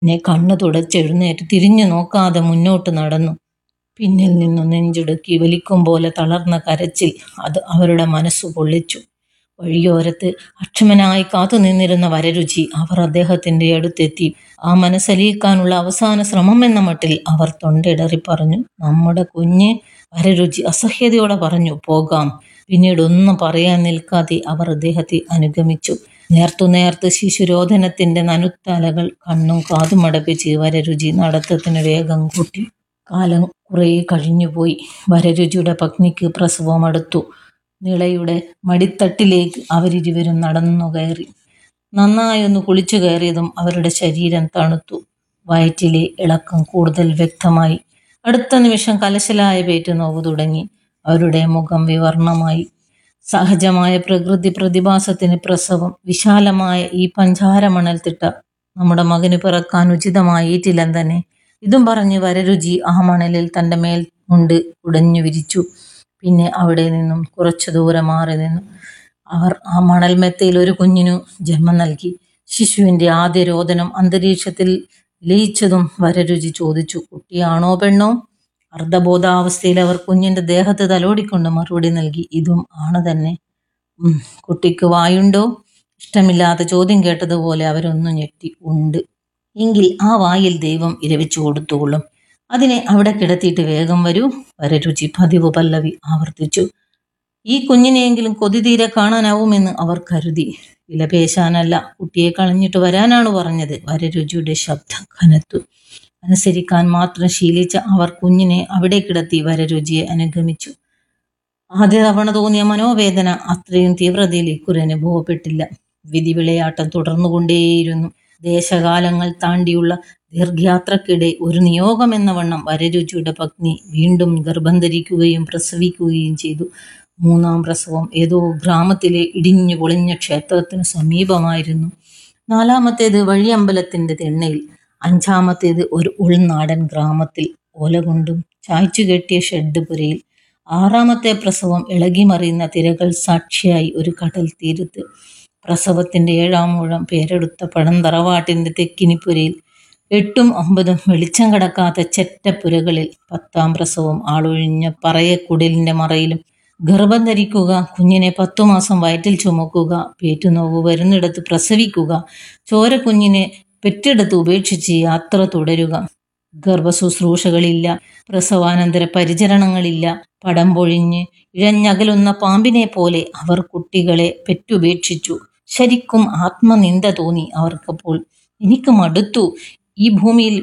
പിന്നെ കണ്ണു തുടച്ചെഴുന്നേറ്റ് തിരിഞ്ഞു നോക്കാതെ മുന്നോട്ട് നടന്നു പിന്നിൽ നിന്നു നെഞ്ചിടുക്കി വലിക്കും പോലെ തളർന്ന കരച്ചിൽ അത് അവരുടെ മനസ്സു പൊള്ളിച്ചു വഴിയോരത്ത് അക്ഷമനായി കാത്തു നിന്നിരുന്ന വരരുചി അവർ അദ്ദേഹത്തിന്റെ അടുത്തെത്തി ആ മനസ്സലിയിക്കാനുള്ള അവസാന ശ്രമം എന്ന മട്ടിൽ അവർ തൊണ്ടയിടറി പറഞ്ഞു നമ്മുടെ കുഞ്ഞ് വരരുചി അസഹ്യതയോടെ പറഞ്ഞു പോകാം പിന്നീട് ഒന്നും പറയാൻ നിൽക്കാതെ അവർ അദ്ദേഹത്തെ അനുഗമിച്ചു നേർത്തു നേർത്ത് ശിശുരോധനത്തിന്റെ നനുത്തലകൾ കണ്ണും കാതും അടപ്പിച്ച് വരരുചി നടത്തത്തിന് വേഗം കൂട്ടി കാലം കുറേ കഴിഞ്ഞുപോയി വരരുചിയുടെ പത്നിക്ക് പ്രസവം അടുത്തു നിളയുടെ മടിത്തട്ടിലേക്ക് അവരിരുവരും നടന്നു കയറി നന്നായി ഒന്ന് കുളിച്ചു കയറിയതും അവരുടെ ശരീരം തണുത്തു വയറ്റിലെ ഇളക്കം കൂടുതൽ വ്യക്തമായി അടുത്ത നിമിഷം കലശലായ പേറ്റ് നോവ് തുടങ്ങി അവരുടെ മുഖം വിവർണമായി സഹജമായ പ്രകൃതി പ്രതിഭാസത്തിന് പ്രസവം വിശാലമായ ഈ പഞ്ചാരമണൽ തിട്ട നമ്മുടെ മകന് പിറക്കാൻ ഉചിതമായ ഈറ്റിലം തന്നെ ഇതും പറഞ്ഞ് വരരുചി ആ മണലിൽ തൻ്റെ മേൽ കൊണ്ട് കുടഞ്ഞു വിരിച്ചു പിന്നെ അവിടെ നിന്നും കുറച്ചു ദൂരെ മാറി നിന്നു അവർ ആ മണൽമെത്തയിൽ ഒരു കുഞ്ഞിനു ജന്മം നൽകി ശിശുവിന്റെ ആദ്യ രോദനം അന്തരീക്ഷത്തിൽ ലയിച്ചതും വരരുചി ചോദിച്ചു കുട്ടിയാണോ പെണ്ണോ അർദ്ധബോധാവസ്ഥയിൽ അവർ കുഞ്ഞിന്റെ ദേഹത്ത് തലോടിക്കൊണ്ട് മറുപടി നൽകി ഇതും ആണ് തന്നെ ഉം, കുട്ടിക്ക് വായുണ്ടോ ഇഷ്ടമില്ലാത്ത ചോദ്യം കേട്ടതുപോലെ അവരൊന്നു ഞെട്ടി ഉണ്ട് എങ്കിൽ ആ വായിൽ ദൈവം ഇരവിച്ചു കൊടുത്തുകൊള്ളും അതിനെ അവിടെ കിടത്തിയിട്ട് വേഗം വരൂ വരരുചി പതിവ് പല്ലവി ആവർത്തിച്ചു ഈ കുഞ്ഞിനെയെങ്കിലും കൊതി തീരെ കാണാനാവുമെന്ന് അവർ കരുതി വിലപേശാനല്ല കുട്ടിയെ കളഞ്ഞിട്ട് വരാനാണ് പറഞ്ഞത് വരരുചിയുടെ ശബ്ദം കനത്തു അനുസരിക്കാൻ മാത്രം ശീലിച്ച അവർ കുഞ്ഞിനെ അവിടെ കിടത്തി വരരുചിയെ അനുഗമിച്ചു ആദ്യ തവണ തോന്നിയ മനോവേദന അത്രയും തീവ്രതയിൽ ഇക്കുറി അനുഭവപ്പെട്ടില്ല വിധി വിളയാട്ടം തുടർന്നുകൊണ്ടേയിരുന്നു ദേശകാലങ്ങൾ താണ്ടിയുള്ള ദീർഘയാത്രക്കിടെ ഒരു നിയോഗം എന്ന വണ്ണം വരരുചിയുടെ പത്നി വീണ്ടും ഗർഭം ധരിക്കുകയും പ്രസവിക്കുകയും ചെയ്തു മൂന്നാം പ്രസവം ഏതോ ഗ്രാമത്തിലെ ഇടിഞ്ഞു പൊളിഞ്ഞ ക്ഷേത്രത്തിന് സമീപമായിരുന്നു നാലാമത്തേത് വഴിയമ്പലത്തിന്റെ തിണ്ണയിൽ അഞ്ചാമത്തേത് ഒരു ഉൾനാടൻ ഗ്രാമത്തിൽ ഓല കൊണ്ടും ചായ്ച്ചു കെട്ടിയ ഷെഡ് പുരയിൽ ആറാമത്തെ പ്രസവം ഇളകിമറിയുന്ന തിരകൾ സാക്ഷിയായി ഒരു കടൽ തീരത്ത് പ്രസവത്തിന്റെ ഏഴാം മുഴം പേരെടുത്ത പടം തറവാട്ടിന്റെ തെക്കിനിപ്പുരയിൽ എട്ടും ഒമ്പതും വെളിച്ചം കടക്കാത്ത ചെറ്റപ്പുരകളിൽ പത്താം പ്രസവം ആളൊഴിഞ്ഞ പറയക്കുടലിന്റെ മറയിലും ഗർഭം ധരിക്കുക കുഞ്ഞിനെ പത്തു മാസം വയറ്റിൽ ചുമക്കുക പേറ്റുനോവ് വരുന്നിടത്ത് പ്രസവിക്കുക ചോര കുഞ്ഞിനെ പെറ്റെടുത്ത് ഉപേക്ഷിച്ച് യാത്ര തുടരുക ഗർഭശുശ്രൂഷകളില്ല പ്രസവാനന്തര പരിചരണങ്ങളില്ല പടം പൊഴിഞ്ഞ് ഇഴഞ്ഞകലുന്ന പാമ്പിനെ പോലെ അവർ കുട്ടികളെ പെറ്റുപേക്ഷിച്ചു ശരിക്കും ആത്മനിന്ദ തോന്നി അവർക്കപ്പോൾ എനിക്ക് മടുത്തു ഈ ഭൂമിയിൽ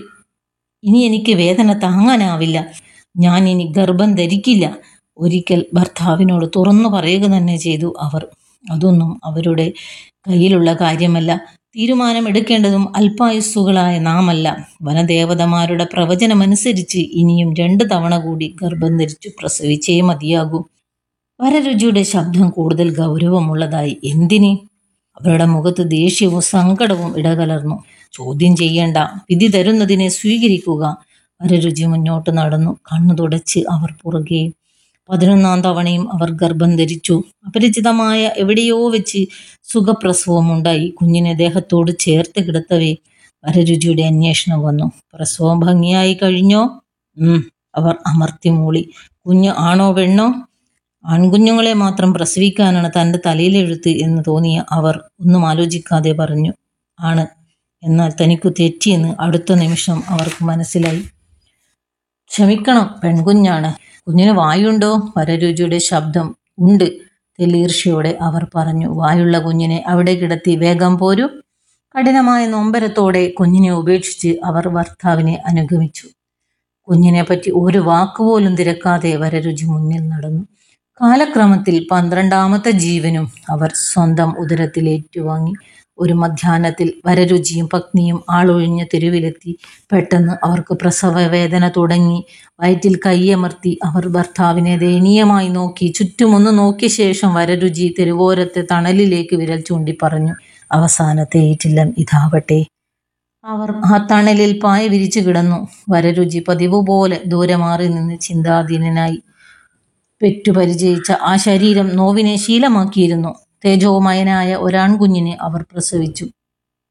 ഇനി എനിക്ക് വേദന താങ്ങാനാവില്ല ഞാൻ ഇനി ഗർഭം ധരിക്കില്ല ഒരിക്കൽ ഭർത്താവിനോട് തുറന്നു പറയുക തന്നെ ചെയ്തു അവർ അതൊന്നും അവരുടെ കയ്യിലുള്ള കാര്യമല്ല തീരുമാനമെടുക്കേണ്ടതും അല്പായുസ്സുകളായ നാമല്ല വനദേവതമാരുടെ പ്രവചനമനുസരിച്ച് ഇനിയും രണ്ട് തവണ കൂടി ഗർഭം ധരിച്ചു പ്രസവിച്ചേ മതിയാകൂ വരരുചിയുടെ ശബ്ദം കൂടുതൽ ഗൗരവമുള്ളതായി എന്തിന് അവരുടെ മുഖത്ത് ദേഷ്യവും സങ്കടവും ഇടകലർന്നു ചോദ്യം ചെയ്യേണ്ട വിധി തരുന്നതിനെ സ്വീകരിക്കുക വരരുചി മുന്നോട്ട് നടന്നു കണ്ണു തുടച്ച് അവർ പുറകെയും പതിനൊന്നാം തവണയും അവർ ഗർഭം ധരിച്ചു അപരിചിതമായ എവിടെയോ വെച്ച് സുഖപ്രസവമുണ്ടായി കുഞ്ഞിനെ ദേഹത്തോട് ചേർത്ത് കിടത്തവേ വരരുചിയുടെ അന്വേഷണം വന്നു പ്രസവം ഭംഗിയായി കഴിഞ്ഞോ ഉം അവർ അമർത്തി മൂളി കുഞ്ഞ് ആണോ പെണ്ണോ ആൺകുഞ്ഞുങ്ങളെ മാത്രം പ്രസവിക്കാനാണ് തൻ്റെ തലയിലെഴുത്ത് എന്ന് തോന്നിയ അവർ ഒന്നും ആലോചിക്കാതെ പറഞ്ഞു ആണ് എന്നാൽ തനിക്കു തെറ്റിയെന്ന് അടുത്ത നിമിഷം അവർക്ക് മനസ്സിലായി ക്ഷമിക്കണം പെൺകുഞ്ഞാണ് കുഞ്ഞിന് വായുണ്ടോ വരരുചിയുടെ ശബ്ദം ഉണ്ട് തെലീർഷയോടെ അവർ പറഞ്ഞു വായുള്ള കുഞ്ഞിനെ അവിടെ കിടത്തി വേഗം പോരൂ കഠിനമായ നൊമ്പരത്തോടെ കുഞ്ഞിനെ ഉപേക്ഷിച്ച് അവർ ഭർത്താവിനെ അനുഗമിച്ചു കുഞ്ഞിനെ പറ്റി ഒരു വാക്കുപോലും തിരക്കാതെ വരരുചി മുന്നിൽ നടന്നു കാലക്രമത്തിൽ പന്ത്രണ്ടാമത്തെ ജീവനും അവർ സ്വന്തം ഉദരത്തിൽ ഏറ്റുവാങ്ങി ഒരു മധ്യാഹ്നത്തിൽ വരരുചിയും പത്നിയും ആളൊഴിഞ്ഞ തെരുവിലെത്തി പെട്ടെന്ന് അവർക്ക് പ്രസവ വേദന തുടങ്ങി വയറ്റിൽ കൈയമർത്തി അവർ ഭർത്താവിനെ ദയനീയമായി നോക്കി ചുറ്റുമൊന്ന് നോക്കിയ ശേഷം വരരുചി തെരുവോരത്തെ തണലിലേക്ക് വിരൽ ചൂണ്ടി പറഞ്ഞു അവസാനത്തെ ഏറ്റില്ലം ഇതാവട്ടെ അവർ ആ തണലിൽ പായ വിരിച്ചു കിടന്നു വരരുചി പതിവ് പോലെ ദൂരെ മാറി നിന്ന് ചിന്താധീനനായി പെറ്റു പരിചയിച്ച ആ ശരീരം നോവിനെ ശീലമാക്കിയിരുന്നു തേജോമയനായ ഒരാൺകുഞ്ഞിനെ അവർ പ്രസവിച്ചു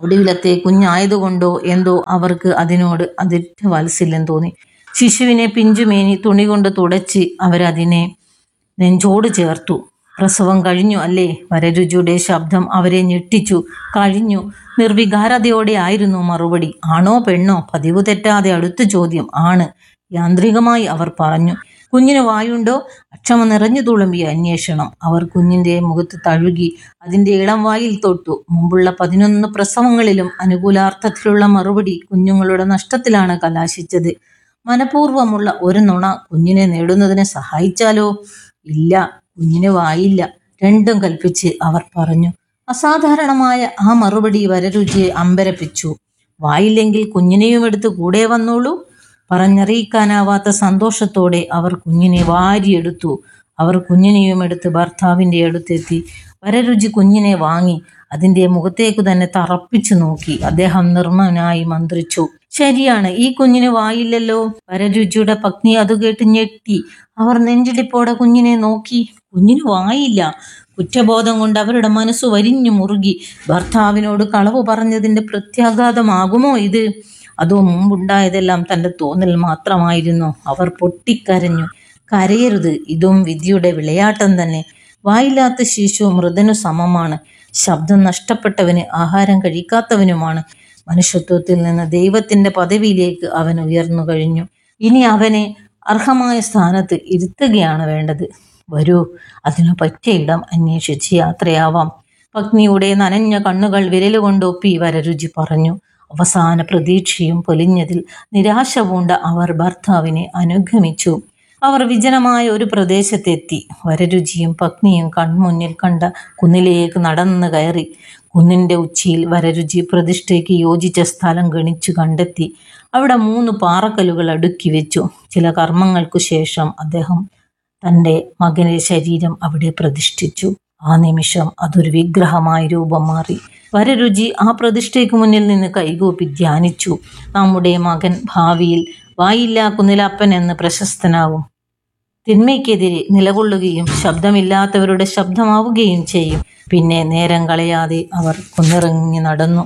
ഒടുവിലത്തെ കുഞ്ഞായതുകൊണ്ടോ എന്തോ അവർക്ക് അതിനോട് അതിറ്റ വാത്സല്യം തോന്നി ശിശുവിനെ പിഞ്ചുമേനി തുണി കൊണ്ട് തുടച്ച് അവരതിനെ നെഞ്ചോട് ചേർത്തു പ്രസവം കഴിഞ്ഞു അല്ലേ വരരുചിയുടെ ശബ്ദം അവരെ ഞെട്ടിച്ചു കഴിഞ്ഞു നിർവികാരതയോടെ ആയിരുന്നു മറുപടി ആണോ പെണ്ണോ പതിവ് തെറ്റാതെ അടുത്ത ചോദ്യം ആണ് യാന്ത്രികമായി അവർ പറഞ്ഞു കുഞ്ഞിന് വായുണ്ടോ അക്ഷമ നിറഞ്ഞു തുളുമ്പിയ അന്വേഷണം അവർ കുഞ്ഞിന്റെ മുഖത്ത് തഴുകി അതിന്റെ ഇളം വായിൽ തൊട്ടു മുമ്പുള്ള പതിനൊന്ന് പ്രസവങ്ങളിലും അനുകൂലാർത്ഥത്തിലുള്ള മറുപടി കുഞ്ഞുങ്ങളുടെ നഷ്ടത്തിലാണ് കലാശിച്ചത് മനഃപൂർവ്വമുള്ള ഒരു നുണ കുഞ്ഞിനെ നേടുന്നതിനെ സഹായിച്ചാലോ ഇല്ല കുഞ്ഞിന് വായില്ല രണ്ടും കൽപ്പിച്ച് അവർ പറഞ്ഞു അസാധാരണമായ ആ മറുപടി വരരുചിയെ അമ്പരപ്പിച്ചു വായില്ലെങ്കിൽ കുഞ്ഞിനെയും എടുത്ത് കൂടെ വന്നോളൂ പറഞ്ഞറിയിക്കാനാവാത്ത സന്തോഷത്തോടെ അവർ കുഞ്ഞിനെ വാരിയെടുത്തു അവർ കുഞ്ഞിനെയും എടുത്ത് ഭർത്താവിൻ്റെ അടുത്തെത്തി വരരുചി കുഞ്ഞിനെ വാങ്ങി അതിന്റെ മുഖത്തേക്ക് തന്നെ തറപ്പിച്ചു നോക്കി അദ്ദേഹം നിർമ്മനായി മന്ത്രിച്ചു ശരിയാണ് ഈ കുഞ്ഞിന് വായില്ലല്ലോ വരരുചിയുടെ പത്നി അത് കേട്ട് ഞെട്ടി അവർ നെഞ്ചിടിപ്പോടെ കുഞ്ഞിനെ നോക്കി കുഞ്ഞിന് വായില്ല കുറ്റബോധം കൊണ്ട് അവരുടെ മനസ്സ് വരിഞ്ഞു മുറുകി ഭർത്താവിനോട് കളവ് പറഞ്ഞതിന്റെ പ്രത്യാഘാതമാകുമോ ഇത് അതോ മുമ്പുണ്ടായതെല്ലാം തന്റെ തോന്നൽ മാത്രമായിരുന്നു അവർ പൊട്ടിക്കരഞ്ഞു കരയരുത് ഇതും വിധിയുടെ വിളയാട്ടം തന്നെ വായില്ലാത്ത ശിശു മൃദനു സമമാണ് ശബ്ദം നഷ്ടപ്പെട്ടവന് ആഹാരം കഴിക്കാത്തവനുമാണ് മനുഷ്യത്വത്തിൽ നിന്ന് ദൈവത്തിന്റെ പദവിയിലേക്ക് അവൻ ഉയർന്നു കഴിഞ്ഞു ഇനി അവനെ അർഹമായ സ്ഥാനത്ത് ഇരുത്തുകയാണ് വേണ്ടത് വരൂ അതിനു പറ്റിയ ഇടം അന്വേഷിച്ച് യാത്രയാവാം പത്നിയുടെ നനഞ്ഞ കണ്ണുകൾ വിരലുകൊണ്ടൊപ്പി വരരുചി പറഞ്ഞു അവസാന പ്രതീക്ഷയും പൊലിഞ്ഞതിൽ നിരാശ പൂണ്ട അവർ ഭർത്താവിനെ അനുഗമിച്ചു അവർ വിജനമായ ഒരു പ്രദേശത്തെത്തി വരരുചിയും പത്നിയും കൺമുന്നിൽ കണ്ട കുന്നിലേക്ക് നടന്നു കയറി കുന്നിന്റെ ഉച്ചിയിൽ വരരുചി പ്രതിഷ്ഠയ്ക്ക് യോജിച്ച സ്ഥലം ഗണിച്ചു കണ്ടെത്തി അവിടെ മൂന്ന് പാറക്കല്ലുകൾ അടുക്കി വെച്ചു ചില കർമ്മങ്ങൾക്കു ശേഷം അദ്ദേഹം തൻ്റെ മകന്റെ ശരീരം അവിടെ പ്രതിഷ്ഠിച്ചു ആ നിമിഷം അതൊരു വിഗ്രഹമായി രൂപം മാറി വരരുചി ആ പ്രതിഷ്ഠയ്ക്ക് മുന്നിൽ നിന്ന് കൈകൂപ്പി ധ്യാനിച്ചു നമ്മുടെ മകൻ ഭാവിയിൽ വായില്ലാ കുന്നിലപ്പൻ എന്ന് പ്രശസ്തനാവും തിന്മയ്ക്കെതിരെ നിലകൊള്ളുകയും ശബ്ദമില്ലാത്തവരുടെ ശബ്ദമാവുകയും ചെയ്യും പിന്നെ നേരം കളയാതെ അവർ കുന്നിറങ്ങി നടന്നു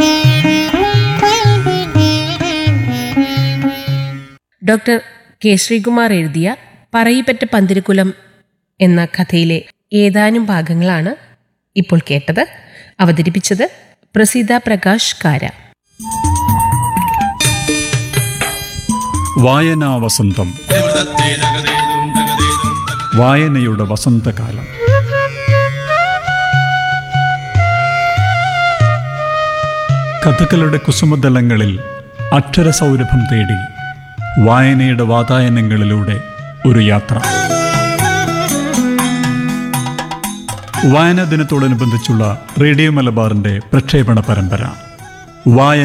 ഡോക്ടർ കെ ശ്രീകുമാർ എഴുതിയ പറയിപ്പറ്റ പന്തിരുകുലം എന്ന കഥയിലെ ഏതാനും ഭാഗങ്ങളാണ് ഇപ്പോൾ കേട്ടത് അവതരിപ്പിച്ചത് പ്രസീത പ്രകാശ് കാര വായനാ വസന്തം വായനയുടെ വസന്തകാലം കഥകളുടെ കുസുമതലങ്ങളിൽ അക്ഷരസൗരഭം തേടി വായനയുടെ വാതായനങ്ങളിലൂടെ ഒരു യാത്ര വായനാ ദിനത്തോടനുബന്ധിച്ചുള്ള റേഡിയോ മലബാറിന്റെ പ്രക്ഷേപണ പരമ്പര വായന